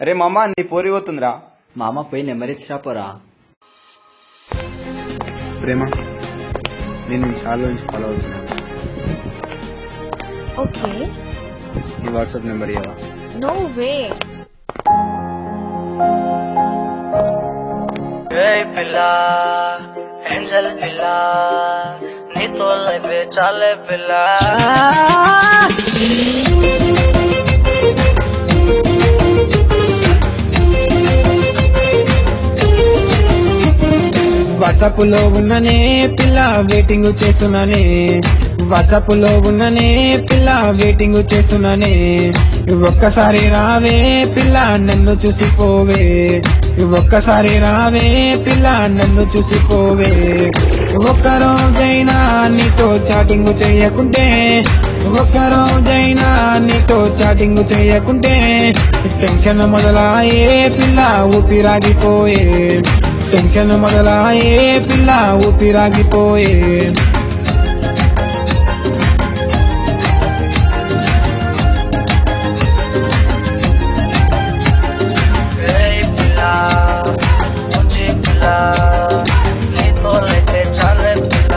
అరే మామ నీ పోరి పోతుందిరా మా అమ్మ పోయి నెంబర్ ఇచ్చిరా పోరా ప్రేమ నేను చాలా నుంచి ఫాలో అవుతున్నా ఓకే నీ వాట్సాప్ నెంబర్ ఇవ్వవా నో వే ఏయ్ పిల్ల ఏంజల్ పిల్ల నీతో లైఫ్ చాలే పిల్ల వాట్సాప్ లో ఉన్ననే పిల్ల వెయిటింగ్ చేస్తున్నానే వాట్సాప్ లో ఉన్ననే పిల్ల వెయిటింగ్ చేస్తున్నానే ఒక్కసారి రావే పిల్ల నన్ను చూసిపోవే ఒక్కసారి రావే పిల్ల నన్ను చూసిపోవే ఒక్క రోజైనా నీతో చాటింగ్ చేయకుంటే ఒక్క రోజైనా నీతో చాటింగ్ చేయకుంటే టెన్షన్ మొదలాయే పిల్ల ఊపిరాగిపోయే టెన్షన్ మొదలాయే పిల్ల ఊపిరాగిపోయే ఏయ్ పిల్ల మంచి పిల్ల నీతో లైఫ్ చాలే పిల్ల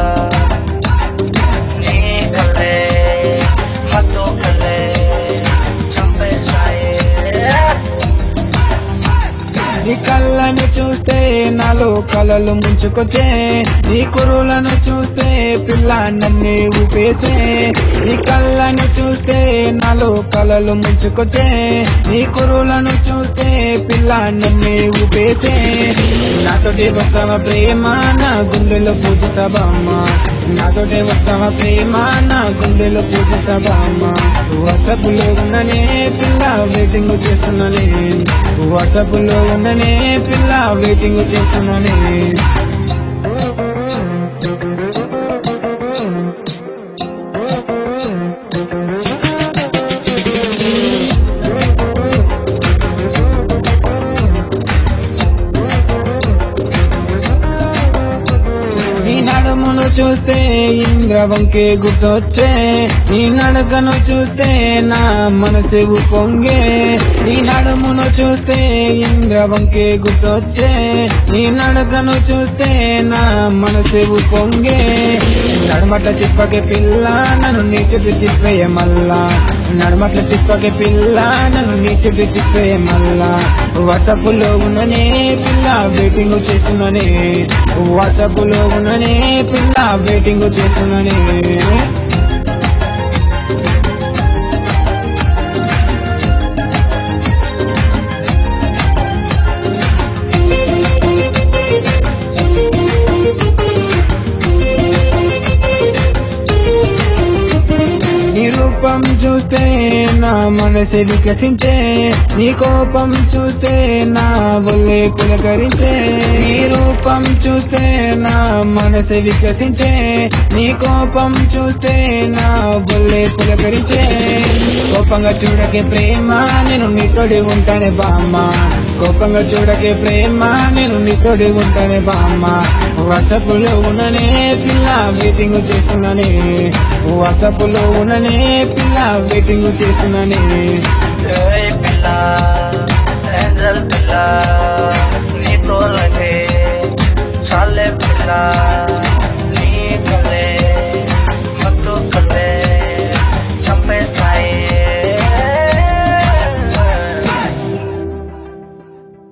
నీ కలే మత్తు కలే చంపేశాయే నీ కళ్ళని చూస్తే నాలో కలలు ముంచుకొచ్చే నీ కురులను చూస్తే పిల్ల నన్నే ఊపేసే నీ కళ్ళని చూస్తే నాలో కలలు ముంచుకొచ్చే నీ కురులను చూస్తే పిల్ల నన్నే ఊపేసే నాతోటి వస్తావా ప్రేమ నా గుండెలో పూజిస్తావమ్మ నాతోటి వస్తావా ప్రేమ నా గుండెలో పూజిస్తావమ్మ వాట్సాప్ లో ఉన్ననే పిల్ల వెయిటింగ్ చేస్తున్నానే వాట్సాప్ లో ఉన్ననే పిల్ల వెయిటింగ్ చేస్తున్నానే నీ నడుమును చూస్తే ఇంద్రవంకే గుర్తొచ్చే నీ నడకను చూస్తే నా మనసు పొంగే నీ నడుమును చూస్తే ఇంద్రవంకే గుర్తొచ్చే నీ నడకను చూస్తే నా మనసు పొంగే నడమట్ల తిప్పకే పిల్ల నన్ను నీ చుట్టూ తిప్పేయ మల్లా నడమట్ల తిప్పకే పిల్ల నన్ను నీ చుట్టూ తిప్పేయ మల్లా వాట్సాప్ లో ఉన్ననే పిల్ల వెయిటింగ్ చేస్తున్నానే వాట్సాప్ లో ఉన్ననే పిల్ల వెయిటింగ్ చేస్తున్నానే నీ రూపం చూస్తే నా మనసు వికసించే నీ కోపం చూస్తే నా ఒళ్ళే పులకరించే నీ రూపం చూస్తే నా మనసు వికసించే నీ కోపం చూస్తే నా ఒళ్ళే పులకరించే కోపంగా చూడకే ప్రేమ నేను నీతోడి ఉంటానే బామ్మ కోపంగా చూడకే ప్రేమ నేను నీతోడి ఉంటానే బామ్మ వాట్సాప్ లో ఉన్ననే పిల్ల వెయిటింగ్ చేస్తున్నానే వాట్సాప్ లో ఉన్ననే పిల్ల వెయిటింగ్ చేస్తున్నానే ఏయ్ పిల్ల